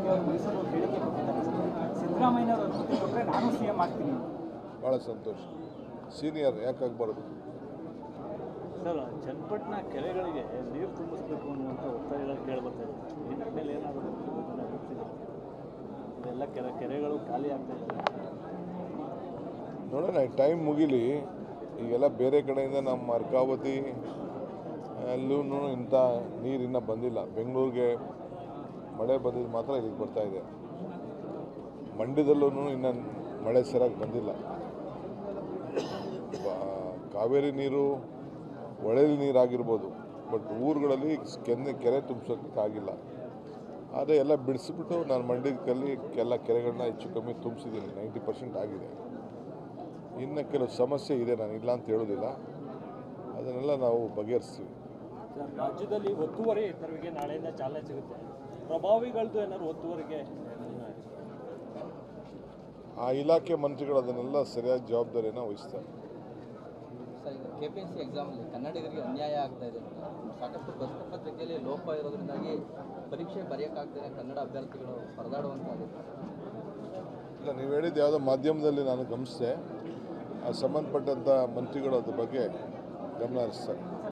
ರೆಡ್ಡಿ ಅವರು ಮೈಸೂರು ಹೇಳಿಕೆ ಕೊಟ್ಟಿದ್ದಾರೆ ಸಿದ್ದರಾಮಯ್ಯ ಅವರು ಅನುಮತಿ ಕೊಟ್ಟರೆ ನಾನು ಸಿ ಎಂ ಆಗ್ತೀನಿ ಭಾಳ ಸಂತೋಷ ಸೀನಿಯರ್ ಯಾಕಾಗಬಾರ್ದು ಸರ್ ಚನ್ನಪಟ್ಟಣ ಕೆರೆಗಳಿಗೆ ನೀರು ತುಂಬಿಸ್ಬೇಕು ಅನ್ನುವಂಥ ಒತ್ತಾಯಗಳು ಕೇಳಿಬರ್ತಾ ಇದೆ ಈ ನಿಟ್ಟಿನಲ್ಲಿ ಏನಾದರೂ ಅದನ್ನ ಗೊತ್ತಿಲ್ಲ ಇದೆಲ್ಲ ಕೆರೆ ಕೆರೆಗಳು ಖಾಲಿ ಆಗ್ತಾ ಇದ್ದಾವೆ ನೋಡೋಣ ಟೈಮ್ ಮುಗಿಲಿ ಈಗೆಲ್ಲ ಬೇರೆ ಕಡೆಯಿಂದ ನಮ್ಮ ಅರ್ಕಾವತಿ ಅಲ್ಲೂ ಇಂಥ ನೀರಿನ್ನ ಬಂದಿಲ್ಲ ಬೆಂಗಳೂರಿಗೆ ಮಳೆ ಬಂದಿದ್ದು ಮಾತ್ರ ಇಲ್ಲಿಗೆ ಬರ್ತಾ ಇದೆ ಮಂಡ್ಯದಲ್ಲೂ ಇನ್ನು ಮಳೆ ಸರಿಯಾಗಿ ಬಂದಿಲ್ಲ ಬ- ಕಾವೇರಿ ನೀರು ಒಳ್ಳೆಯ ನೀರಾಗಿರ್ಬೋದು ಬಟ್ ಊರುಗಳಲ್ಲಿ ಕೆನ್ನೆ ಕೆರೆ ತುಂಬಿಸೋಕ್ಕೆ ಆಗಿಲ್ಲ ಆದರೆ ಎಲ್ಲ ಬಿಡಿಸ್ಬಿಟ್ಟು ನಾನು ಮಂಡ್ಯದಲ್ಲಿ ಎಲ್ಲ ಕೆರೆಗಳನ್ನ ಹೆಚ್ಚು ಕಮ್ಮಿ ತುಂಬಿಸಿದ್ದೀನಿ ನೈಂಟಿ ಪರ್ಸೆಂಟ್ ಆಗಿದೆ ಇನ್ನು ಕೆಲವು ಸಮಸ್ಯೆ ಇದೆ ನಾನು ಇಲ್ಲ ಅಂತ ಹೇಳೋದಿಲ್ಲ ಅದನ್ನೆಲ್ಲ ನಾವು ಬಗೆಹರಿಸ್ತೀವಿ ಸರ್ ರಾಜ್ಯದಲ್ಲಿ ಒತ್ತುವರಿ ತೆರವಿಗೆ ನಾಳೆಯಿಂದ ಚಾಲನೆ ಸಿಗುತ್ತೆ ಪ್ರಭಾವಿಗಳದ್ದು ಏನಾದ್ರು ಒತ್ತುವರಿಗೆ ಆ ಇಲಾಖೆ ಮಂತ್ರಿಗಳು ಅದನ್ನೆಲ್ಲ ಸರಿಯಾದ ಜವಾಬ್ದಾರಿಯನ್ನು ವಹಿಸ್ತಾರೆ ಸರ್ ಈಗ ಕೆ ಪಿ ಎಸ್ ಸಿ ಎಕ್ಸಾಮಲ್ಲಿ ಕನ್ನಡಿಗರಿಗೆ ಅನ್ಯಾಯ ಆಗ್ತಾ ಇದೆ ಸಾಕಷ್ಟು ಪ್ರಶ್ನೆ ಪತ್ರಿಕೆಯಲ್ಲಿ ಲೋಪ ಇರೋದ್ರಿಂದಾಗಿ ಪರೀಕ್ಷೆ ಬರೆಯೋಕ್ಕಾಗ್ದೇ ಕನ್ನಡ ಅಭ್ಯರ್ಥಿಗಳು ಪರದಾಡುವಂತಾಗುತ್ತೆ ಇಲ್ಲ ನೀವು ಹೇಳಿದ್ದು ಯಾವುದೋ ಮಾಧ್ಯಮದಲ್ಲಿ ನಾನು ಗಮನಿಸಿದೆ ಆ ಸಂಬಂಧಪಟ್ಟಂಥ ಮಂತ್ರಿಗಳು ಅದ್ರ ಬಗ್ಗೆ ಗಮನ ಹರಿಸ್ತಾರೆ